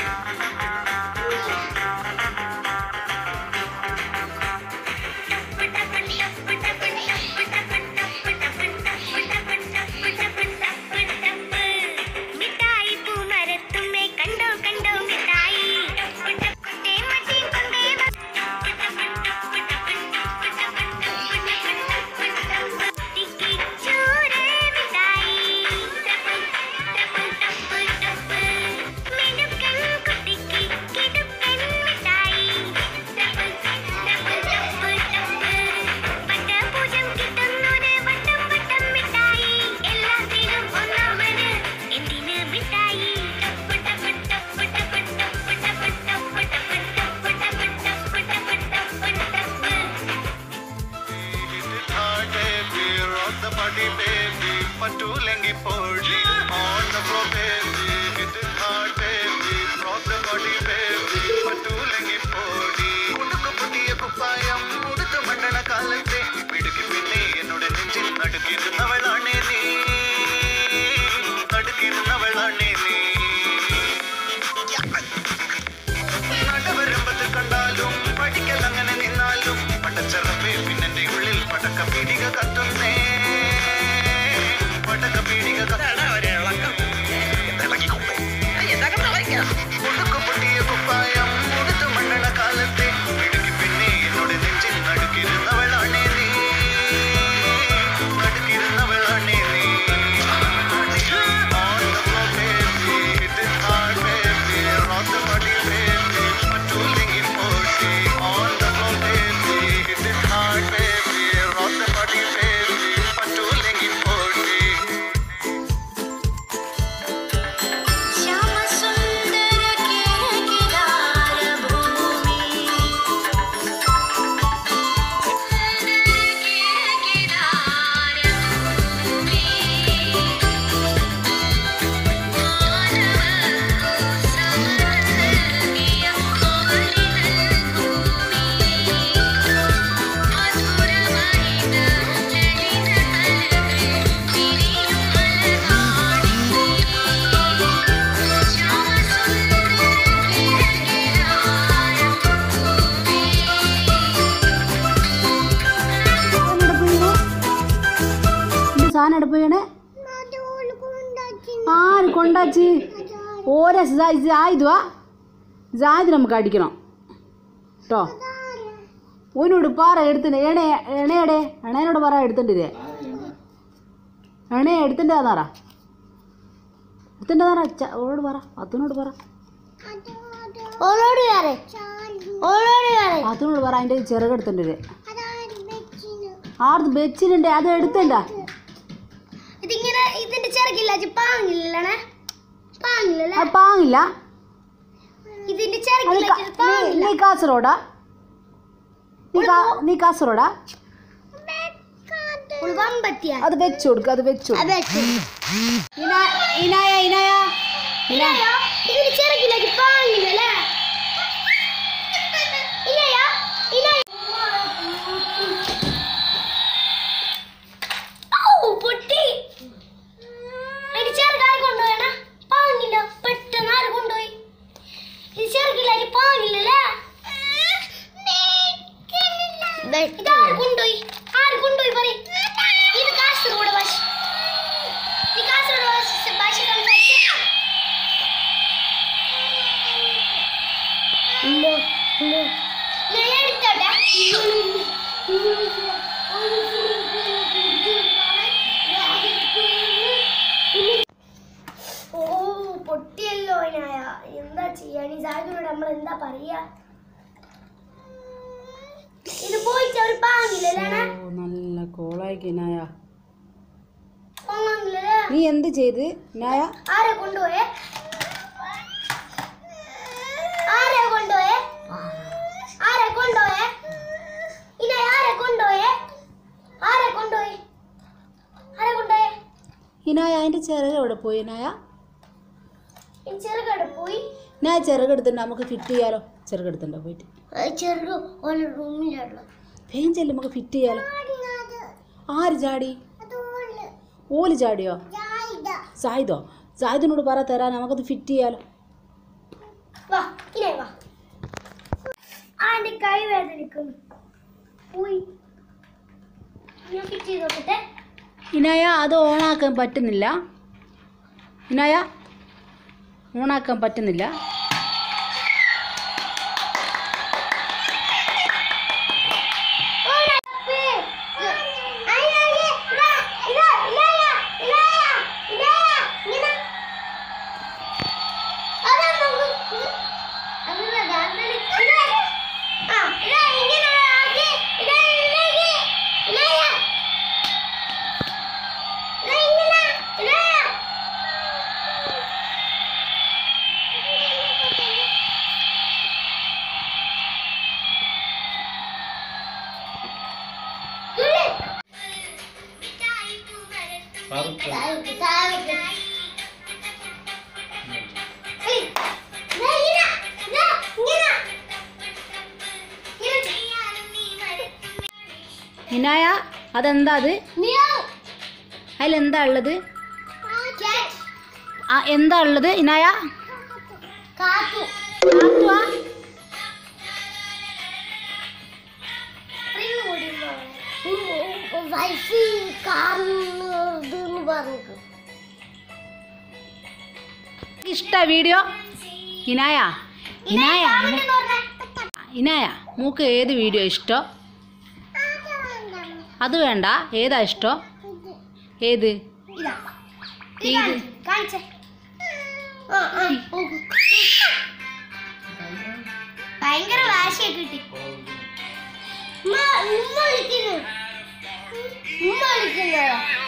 മിഠായി പൂമരത്തുമ്മേ കണ്ടോ കണ്ടോ മിഠായി തേമട്ടി കൊണ്ടേ ചോരേ മിഠായി മിനുക്കൻ കുട്ടിക്ക് കിടുക്കൻ മിഠായി വട്ടപൂജം കിട്ടുന്നൊരു വട്ടം വട്ടം മിഠായി എല്ലാത്തിനും ഒന്നാമന് എന്തിന് മിഠായി Rock the body, baby. പറ്റൂലെങ്കി പോഴി on the floor, baby. Hit it hard, baby. Rock the body, baby. പറ്റൂലെങ്കി പോഴി ഉടുക്കു പുതിയ കുപ്പായം ഉടുത്തു മണ്ടണ കാലത്തെ പിടുക്കി പിന്നെ എന്നോട് നെഞ്ചിൽ നടുക്കിരുന്നവളാണേ നീ നടുക്കിരുന്നവളാണേ നീ നടവരമ്പത്ത് കണ്ടാലും പഠിക്കൽ അങ്ങനെ നിന്നാലും പടച്ചറപ്പേ പിന്നെന്റെ ഉള്ളിൽ പടക്ക പീടിക കത്തുന്നേ പടക്ക പീടിക ഉടുക്കു പൊട്ടിയ കുപ്പായം ഉടുത്തു മണ്ണണ കാലത്തെ പിടുക്കി പിന്നെ എന്നോട് നെഞ്ചിൽ നടുക്കിരുന്നവളാണേ നീ നടുക്കിരുന്നവളാണേ നീ On the floor, baby. Hit it hard, baby. Rock the body, baby. പറ്റൂലെങ്കി പോട്ടെ. On the floor, baby. Hit it hard, baby. Rock the body, baby. പറ്റൂലെങ്കി പോട്ടെ. ശ്യാമസുന്ദര കിരകിരാര ഭൂമി കിരകിരാര ഭൂമി മാനവകു സമർപ്പിയ കോമളിനൽ ഭൂമി മധുരമൈന ലളിത അലകൾ തിരിയും അലകാടി സാധനം എടുപ്പീണ് ആര് കൊണ്ടാച്ചി ഓരോ ഇതുവാ ജാതി നമുക്ക് അടിക്കണം കേട്ടോ ഓനോട് പാറ എടുത്തിട്ട് എണ എണയടെ എണേനോട് പറ എടുത്തിട്ടില്ലേ എണ എടുത്തിട്ടാന്നാറ എടുത്തിട്ടാന്നാറ ഓളോട് പറ അത്തനോട് പറ ഓളോട് വേറെ ഓളോട് വേറെ അത്തനോട് പറ അതിൻ്റെ ചിറക് എടുത്തിട്ടില്ലേ ആർന്ന് വെച്ചിട്ടുണ്ട് അത് എടുത്തണ്ട ഇതിങ്ങനെ ഇതിന്റെ ചെറുക്കില്ല പാങ്ങില്ലണേ പാങ്ങില്ലല്ലേ അത് പാങ്ങില്ല ഇതിന്റെ അത് ചെറുക്കില്ല ക- നീ- നീ കാസർഗോഡാ നീ കാ- നീ കാസർഗോഡാ വമ്പത്തിയ അത് വെച്ചു കൊടുക്കുക അത് വെച്ചു കൊടുക്ക്. ഇനാ- ഇനായ ഇനായ ഇനാ ഇതിന്റെ ചെറുക്കില്ല പാങ്ങില്ലല്ലേ ഇല്ലയാ ഇല്ല പൊട്ടി അതിന്റെ ചെറുകാര് കൊണ്ടുപോയണ പാങ്ങില്ല പെട്ടെന്ന് ആര് കൊണ്ടുപോയി ഇത് ചെറുക്കില്ല പാങ്ങില്ലല്ലേ ഇതാര് കൊണ്ടുപോയി ആര് കൊണ്ടുപോയി പറ ഇത് കാസർഗോഡ് ഭാഷ ഈ കാസർഗോഡ് ഭാഷ ഭാഷ സംസാരിച്ച ഞാൻ എടുത്തോട്ടെ ഓ പൊട്ടിയല്ലോ ഞായ എന്താ ചെയ്യാൻ ഈ സാഹചര്യം നമ്മൾ എന്താ പറയാ ഇത് പോയിട്ട് അവർ പാങ്ങില്ലല്ലേ ഓ നല്ല കോളായിക്ക് ഇനായ പാങ്ങില്ലല്ലേ നീ എന്ത് ചെയ്ത് ഇനായ ആരെ കൊണ്ടുപോയേ ആരെ കൊണ്ടുപോയേ ആരെ കൊണ്ടുപോയേ ഇന്ന ആരെ കൊണ്ടുപോയേ ആരെ കൊണ്ടുപോയി ആരെ കൊണ്ടുപോയേ ഇനായ അതിൻ്റെ ചിറക് എവിടെ പോയി ഇനായ ഈ ചെറുകട പോയി ഞാൻ ചിറകെടുത്തിട്ട് നമുക്ക് ഫിറ്റ് ചെയ്യാലോ ചിറകെടുത്തിട്ടുണ്ടോ പോയിട്ട് ചെറു ഓല റൂമിലുള്ള വേഗം ചെല്ലും നമുക്ക് ഫിറ്റ് ചെയ്യാലോ ആര് ചാടി ഓല് ചാടിയോ സായിദോ സായിദിനോട് പറ തരാൻ നമുക്കത് ഫിറ്റ് ചെയ്യാലോ കൈ വേദനിക്കുന്നു പോയി ഞാൻ ഫിറ്റ് ചെയ്ത് നോക്കട്ടെ ഇനായ അത് ഓണാക്കാൻ പറ്റുന്നില്ല ഇനായ ഓണാക്കാൻ പറ്റുന്നില്ല ഇനായ അതെന്താ അത് അതിലെന്താ ഉള്ളത് ആ എന്താ ഉള്ളത് ഇനായ കാത്തു കാത്തുവാ? വൈഫ് കാണുന്നതെന്ന് പറഞ്ഞു ഇഷ്ട വീഡിയോ ഇനായ ഇനായ ഇനായ മൂക്ക് ഏത് വീഡിയോ ഇഷ്ടോ അത് വേണ്ട ഏതാ ഇഷ്ടോ ഏത് ഇതാ ഇത് കാണിച്ചേ ആ, ആ, നോക്ക്. ഭയങ്കര വാശിയൊക്കെ കിട്ടി ഉമ്മ ഉമ്മ വിളിക്കുന്നു ഉമ്മ വിളിക്കുന്നതാ